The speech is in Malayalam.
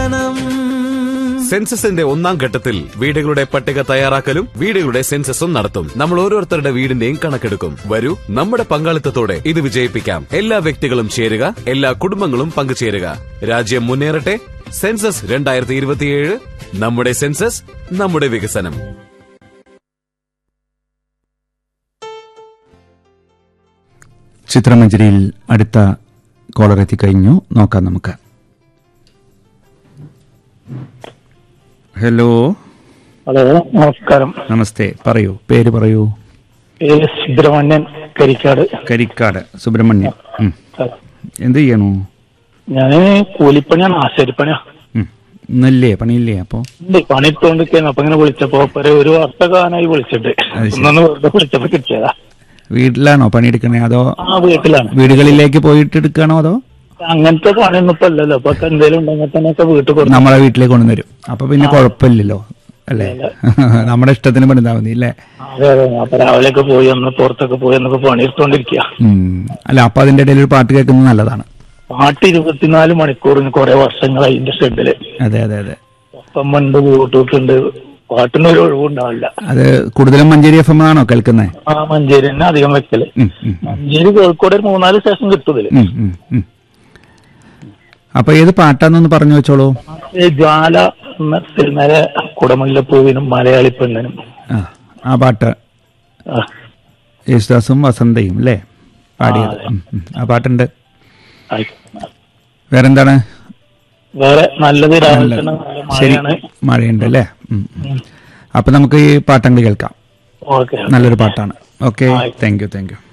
വികസനം സെൻസസിന്റെ ഒന്നാം ഘട്ടത്തിൽ വീടുകളുടെ പട്ടിക തയ്യാറാക്കലും വീടുകളുടെ സെൻസസും നടത്തും നമ്മൾ ഓരോരുത്തരുടെ വീടിന്റെയും കണക്കെടുക്കും വരൂ നമ്മുടെ പങ്കാളിത്തത്തോടെ ഇത് വിജയിപ്പിക്കാം എല്ലാ വ്യക്തികളും ചേരുക എല്ലാ കുടുംബങ്ങളും പങ്കുചേരുക രാജ്യം മുന്നേറട്ടെ സെൻസസ് രണ്ടായിരത്തി ഇരുപത്തിയേഴ് നമ്മുടെ സെൻസസ് നമ്മുടെ വികസനം ചിത്രമഞ്ജരിയിൽ അടുത്ത കോളർ എത്തിക്കഴിഞ്ഞു നോക്കാം നമുക്ക് ഹലോ ഹലോ നമസ്കാരം നമസ്തേ പറയൂ പേര് പറയൂ പേര് സുബ്രഹ്മണ്യൻ കരിക്കാട് കരിക്കാട് സുബ്രഹ്മണ്യം ഉം. എന്ത് ചെയ്യണു ഞാന് കൂലിപ്പണിയാണ് ആശാരിപ്പണിയാ ഉം. ഇന്നില്ലേ പണിയില്ലേ അപ്പോ ഉണ്ട് പണിയെടുത്തോണ്ടിരിക്കുന്നു അപ്പൊ ഇങ്ങനെ വിളിച്ചപ്പോ ഒരു ഒരു വർഷക്കാലമായി വിളിച്ചിട്ട് അത് ശരി. ഒന്നൊന്ന് വെറുതെ വിളിച്ചപ്പോ കിട്ടിയതാ വീട്ടിലാണോ പണിയെടുക്കണേ അതോ ആ വീട്ടിലാണ് വീടുകളിലേക്ക് പോയിട്ട് എടുക്കണോ അതോ അങ്ങനത്തെ പണിയൊന്നും ഇപ്പൊ അല്ലല്ലോ അപ്പൊ എന്തെങ്കിലും ഉണ്ടെങ്കിൽ തന്നെ ഒക്കെ വീട്ടിൽ കൊടുക്കും നമ്മളെ വീട്ടിലേക്ക് കൊണ്ടുവരും അപ്പൊ പിന്നെ കുഴപ്പമില്ലല്ലോ അല്ലേ നമ്മുടെ ഇഷ്ടത്തിന് പണിതാ മതി അല്ലേ അതെ അതെ അപ്പൊ രാവിലെയൊക്കെ പോയി ഒന്ന് പുറത്തൊക്കെ പോയി എന്നൊക്കെ പണിയെടുത്തോണ്ടിരിക്കുക ഉം. അല്ല അപ്പൊ അതിന്റെ ഇടയിൽ ഒരു പാട്ട് കേൾക്കുന്നത് നല്ലതാണ് പാട്ട് ഇരുപത്തിനാല് മണിക്കൂറിന് കുറെ വർഷങ്ങളായി ഇതിന്റെ ഷെഡില് അതെ അതെ അതെ ഒപ്പം ഉണ്ട് ബ്ലൂടൂത്ത് ഉണ്ട് പാട്ടിന് ഒരു ഒഴിവുണ്ടാവില്ല അത് കൂടുതലും മഞ്ചേരി എഫ് എം ആണോ കേൾക്കുന്നത് ആ മഞ്ചേരി തന്നെ അധികം വെക്കല് മഞ്ചേരി കോഴിക്കോട് ഒരു മൂന്നാല് സ്റ്റേഷൻ കിട്ടും ഇതില് അപ്പൊ ഏത് പാട്ടാന്നൊന്ന് പറഞ്ഞു വെച്ചോളൂ ഈ ജ്വാല എന്ന സിനിമയിലെ കുടമുല്ലപ്പൂവിനും മലയാളി പെണ്ണിനും ആ ആ പാട്ട് ആ, യേശുദാസും വസന്തയും അല്ലേ പാടിയത് ഉം, ഉം. ആ പാട്ടുണ്ട് ആയി. വേറെന്താണ് വേറെ നല്ലത് രാവിലെ തന്നെ നല്ലത്. നല്ല ശരി മഴയാണ് മഴയുണ്ട് അല്ലേ ഉം, ഉം. അപ്പൊ നമുക്ക് ഈ പാട്ടങ്ങൾ കേൾക്കാം ഓക്കെ നല്ലൊരു പാട്ടാണ് ഓക്കെ ആയി. Thank you thank you